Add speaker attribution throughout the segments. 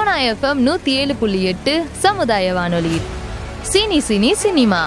Speaker 1: Sona FM நூத்தி ஏழு புள்ளி எட்டு சமுதாய வானொலி cine cine cinema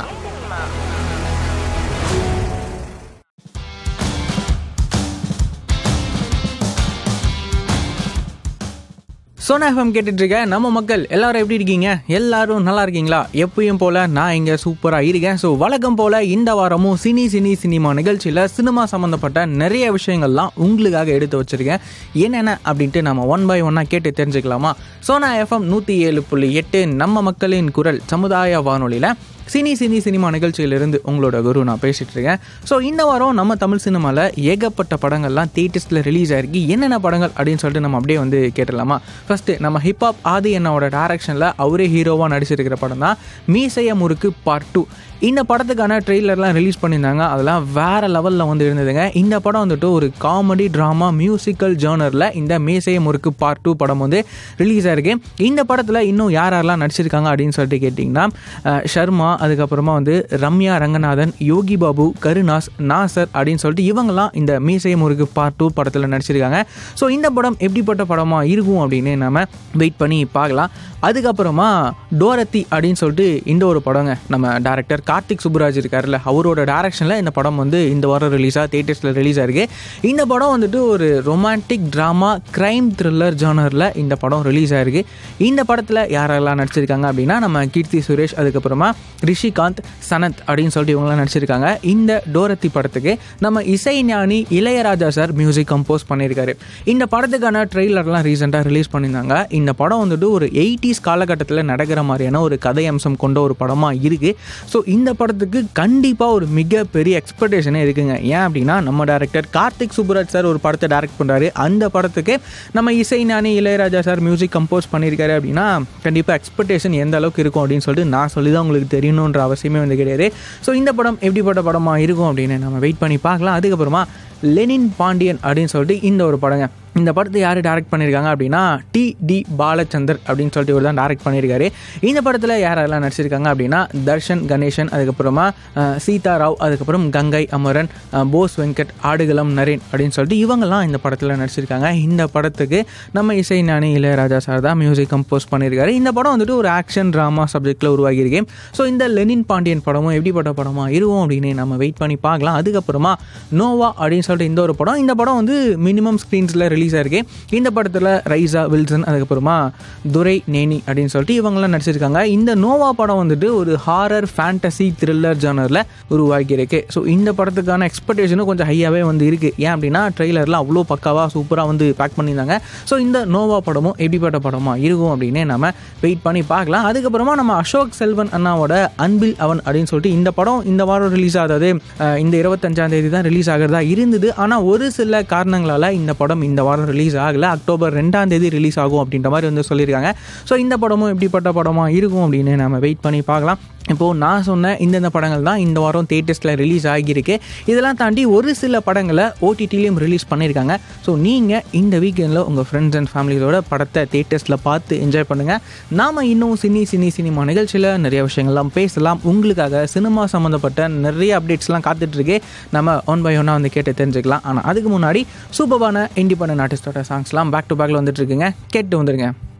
Speaker 2: Sona FM கேட்டுட்டு இருக்க நம்ம மக்கள் எல்லாரும் எப்படி இருக்கீங்க எல்லாரும் நல்லா இருக்கீங்களா எப்பயும் போல நான் இங்கே சூப்பராக இருக்கேன் ஸோ வழக்கம் போல இந்த வாரமும் சினி சினி சினிமா நிகழ்ச்சியில் சினிமா சம்மந்தப்பட்ட நிறைய விஷயங்கள்லாம் உங்களுக்காக எடுத்து வச்சிருக்கேன் என்னென்ன அப்படின்ட்டு நம்ம ஒன் பை ஒன்னாக கேட்டு தெரிஞ்சுக்கலாமா சோனா எஃப்எம் நூற்றி ஏழு புள்ளி எட்டு நம்ம மக்களின் குரல் சமுதாய வானொலியில் சினி சினி சினிமா நிகழ்ச்சியிலிருந்து உங்களோட குரு நான் பேசிட்டு இருக்கேன் ஸோ இந்த வாரம் நம்ம தமிழ் சினிமாவில் ஏகப்பட்ட படங்கள்லாம் தேட்டர்ஸில் ரிலீஸ் ஆயிருக்கு என்னென்ன படங்கள் அப்படின்னு சொல்லிட்டு நம்ம அப்படியே வந்து கேட்டுடலாமா ஃபர்ஸ்ட் நம்ம ஹிப்ஹாப் ஆதி என்னோட டேரக்ஷனில் அவரே ஹீரோவாக நடிச்சிருக்கிற படம் தான் மீசைய முறுக்கு பார்ட் டூ இந்த படத்துக்கான ட்ரெய்லர்லாம் ரிலீஸ் பண்ணியிருந்தாங்க அதெல்லாம் வேற லெவலில் வந்து இருந்ததுங்க இந்த படம் வந்துட்டு ஒரு காமெடி ட்ராமா மியூசிக்கல் ஜேர்னரில் இந்த மீசைய முறுக்கு பார்ட் டூ படம் வந்து ரிலீஸ் ஆயிருக்கு இந்த படத்தில் இன்னும் யார் யாரெல்லாம் நடிச்சிருக்காங்க அப்படின்னு சொல்லிட்டு கேட்டிங்கன்னா அஹ், ஷர்மா அதுக்கப்புறமா வந்து ரம்யா ரங்கநாதன் யோகி பாபு கருணாஸ் நாசர் அப்படின்னு சொல்லிட்டு இவங்கெல்லாம் இந்த மீசை முருகு பார்ட் டூ படத்தில் நடிச்சிருக்காங்க ஸோ இந்த படம் எப்படிப்பட்ட படமாக இருக்கும் அப்படின்னு நம்ம வெயிட் பண்ணி பார்க்கலாம் அதுக்கப்புறமா டோரத்தி அப்படின்னு சொல்லிட்டு இந்த ஒரு படங்க நம்ம டேரக்டர் கார்த்திக் சுப்புராஜ் இருக்கார்ல அவரோட டேரக்ஷனில் இந்த படம் வந்து இந்த வாரம் ரிலீஸாக தேட்டர்ஸில் ரிலீஸ் ஆயிருக்கு இந்த படம் வந்துட்டு ஒரு ரொமான்டிக் ட்ராமா கிரைம் த்ரில்லர் ஜானரில் இந்த படம் ரிலீஸ் ஆயிருக்கு இந்த படத்தில் யாரெல்லாம் நடிச்சிருக்காங்க அப்படின்னா நம்ம கீர்த்தி சுரேஷ் அதுக்கப்புறமா ரிஷிகாந்த் சனத் அப்படின்னு சொல்லிட்டு இவங்களாம் நடிச்சிருக்காங்க இந்த டோரத்தி படத்துக்கு நம்ம இசை ஞானி இளையராஜா சார் மியூசிக் கம்போஸ் பண்ணியிருக்காரு இந்த படத்துக்கான ட்ரெய்லர்லாம் ரீசெண்டாக ரிலீஸ் பண்ணியிருந்தாங்க இந்த படம் வந்துட்டு ஒரு எயிட்டிஸ் காலகட்டத்தில் நடக்கிற மாதிரியான ஒரு கதை அம்சம் கொண்ட ஒரு படமாக இருக்குது ஸோ இந்த படத்துக்கு கண்டிப்பாக ஒரு மிகப்பெரிய எக்ஸ்பெக்டேஷனே இருக்குங்க ஏன் அப்படின்னா நம்ம டேரக்டர் கார்த்திக் சுப்புராஜ் சார் ஒரு படத்தை டைரக்ட் பண்ணுறாரு அந்த படத்துக்கு நம்ம இசை ஞானி இளையராஜா சார் மியூசிக் கம்போஸ் பண்ணியிருக்காரு அப்படின்னா கண்டிப்பாக எக்ஸ்பெக்டேஷன் எந்த அளவுக்கு இருக்கும் அப்படின்னு சொல்லிட்டு நான் சொல்லி தான் உங்களுக்கு தெரியணுன்ற அவசியமே வந்து கிடையாது ஸோ இந்த படம் எப்படிப்பட்ட படமாக இருக்கும் அப்படின்னு நம்ம வெயிட் பண்ணி பார்க்கலாம் அதுக்கப்புறமா லெனின் பாண்டியன் அப்படின்னு சொல்லிட்டு இந்த ஒரு படங்க இந்த படத்தை யார் டைரக்ட் பண்ணியிருக்காங்க அப்படின்னா டி டி பாலச்சந்தர் அப்படின்னு சொல்லிட்டு இவர் தான் டைரக்ட் பண்ணியிருக்காரு இந்த படத்தில் யாரெல்லாம் நடிச்சிருக்காங்க அப்படின்னா தர்ஷன் கணேசன் அதுக்கப்புறமா அஹ், சீதா ராவ் அதுக்கப்புறம் கங்கை அமரன் அஹ், போஸ் வெங்கட் ஆடுகளம் நரேன் அப்படின்னு சொல்லிட்டு இவங்கெல்லாம் இந்த படத்தில் நடிச்சிருக்காங்க இந்த படத்துக்கு நம்ம இசை ஞானி இளையராஜா சார் தான் மியூசிக் கம்போஸ் பண்ணியிருக்காரு இந்த படம் வந்துட்டு ஒரு ஆக்ஷன் ட்ராமா சப்ஜெக்டில் உருவாகியிருக்கேன் ஸோ இந்த லெனின் பாண்டியன் படமும் எப்படிப்பட்ட படமாக இருக்கும் அப்படின்னு நம்ம வெயிட் பண்ணி பார்க்கலாம் அதுக்கப்புறமா நோவா அப்படின்னு சொல்லிட்டு இந்த ஒரு படம் இந்த படம் வந்து மினிமம் ஸ்க்ரீன்ஸில் ரிலீஸ் ஆயிருக்கு இந்த படத்தில் ரைசா வில்சன் அதுக்கப்புறமா துரை நேனி அப்படின்னு சொல்லிட்டு இவங்கெல்லாம் நடிச்சிருக்காங்க இந்த நோவா படம் வந்துட்டு ஒரு ஹாரர் ஃபேண்டசி த்ரில்லர் ஜானரில் உருவாக்கியிருக்கு ஸோ இந்த படத்துக்கான எக்ஸ்பெக்டேஷனும் கொஞ்சம் ஹையாகவே வந்து இருக்குது ஏன் அப்படின்னா ட்ரெய்லரில் அவ்வளோ பக்காவாக சூப்பராக வந்து பேக் பண்ணியிருந்தாங்க ஸோ இந்த நோவா படமும் எப்படிப்பட்ட படமாக இருக்கும் அப்படின்னு நம்ம வெயிட் பண்ணி பார்க்கலாம் அதுக்கப்புறமா நம்ம அசோக் செல்வன் அண்ணாவோட அன்பில் அவன் அப்படின்னு சொல்லிட்டு இந்த படம் இந்த வாரம் ரிலீஸ் ஆகாது அஹ் இந்த இருபத்தஞ்சாம் தேதி தான் ரிலீஸ் ஆகிறதா இருந்தது ஆனால் ஒரு சில காரணங்களால் இந்த படம் இந்த வாரம் ரிலீஸ் ஆகலை அக்டோபர் ரெண்டாம் தேதி ரிலீஸ் ஆகும் அப்படின்ற மாதிரி வந்து சொல்லியிருக்காங்க ஸோ இந்த படமும் எப்படிப்பட்ட படமாக இருக்கும் அப்படின்னு நம்ம வெயிட் பண்ணி பார்க்கலாம் இப்போது நான் சொன்ன இந்தந்த படங்கள் தான் இந்த வாரம் தேட்டர்ஸில் ரிலீஸ் ஆகியிருக்கு இதெல்லாம் தாண்டி ஒரு சில படங்களை ஓடிடிலையும் ரிலீஸ் பண்ணியிருக்காங்க ஸோ நீங்கள் இந்த வீக்கெண்டில் உங்கள் ஃப்ரெண்ட்ஸ் அண்ட் ஃபேமிலியோட படத்தை தேட்டர்ஸில் பார்த்து என்ஜாய் பண்ணுங்கள் நாம் இன்னும் சினி சினி சினிமா நிகழ்ச்சியில் நிறைய விஷயங்கள்லாம் பேசலாம் உங்களுக்காக சினிமா சம்மந்தப்பட்ட நிறைய அப்டேட்ஸ்லாம் காத்துட்ருக்கு நம்ம ஒன் பை ஒன்னாக வந்து கேட்டு தெரிஞ்சுக்கலாம் ஆனால் அதுக்கு முன்னாடி சூப்பரான இண்டிபெண்டன்ட் ஆர்டிஸ்டோட சாங்ஸ்லாம் பேக் டு பேக்கில் வந்துட்டு இருக்குங்க கேட்டு வந்துருங்க